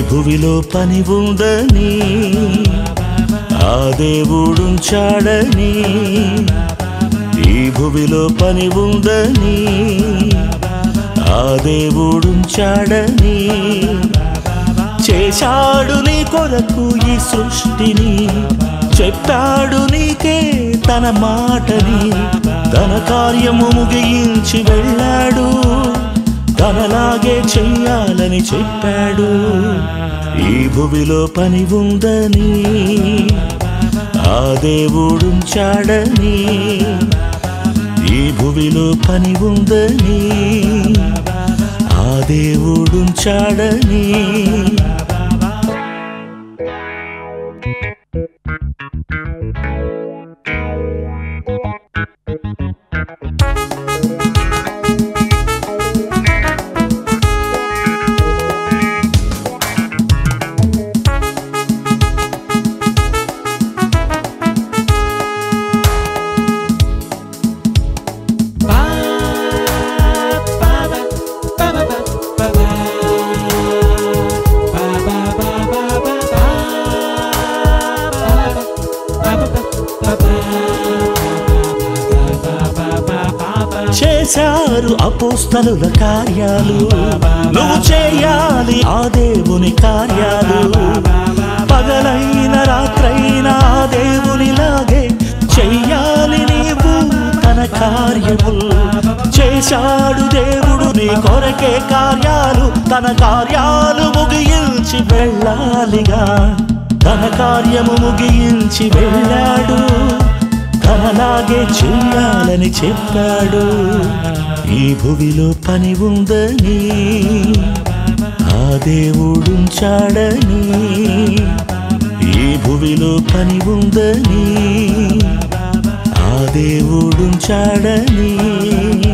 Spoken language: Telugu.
భువిలో పని ఉందని ఆ దేవుడుంచాడని ఈ భువిలో పని ఉందని ఆ దేవుడుంచాడని చేశాడు నీ కొరకు ఈ సృష్టిని చెప్పాడు నీకే తన మాటని తన కార్యము ముగించి వెళ్ళాడు తనలాగే చెయ్యాలని చెప్పాడు ఈ భువిలో పని ఉందని ఆ దేవుడుంచాడని ఈ భువిలో పని ఉందని ఆ దేవుడుంచాడని చేశారు అపోస్తలుల కార్యాలు నువ్వు చేయాలి ఆ దేవుని కార్యాలు పగలైన రాత్రైన ఆ దేవునిలాగే చెయ్యాలి నీవు తన కార్యములు చేశాడు దేవుడు నీ కొరకే కార్యాలు తన కార్యాలు ముగించి వెళ్ళాలిగా తన కార్యము ముగించి వెళ్ళాడు తనలాగే చెయ్యాలని చెప్పాడు ఈ భువిలో పని ఉందని ఆ దేవుడుంచాడని ఈ భువిలో పని ఉందని ఆ దేవుడుంచాడని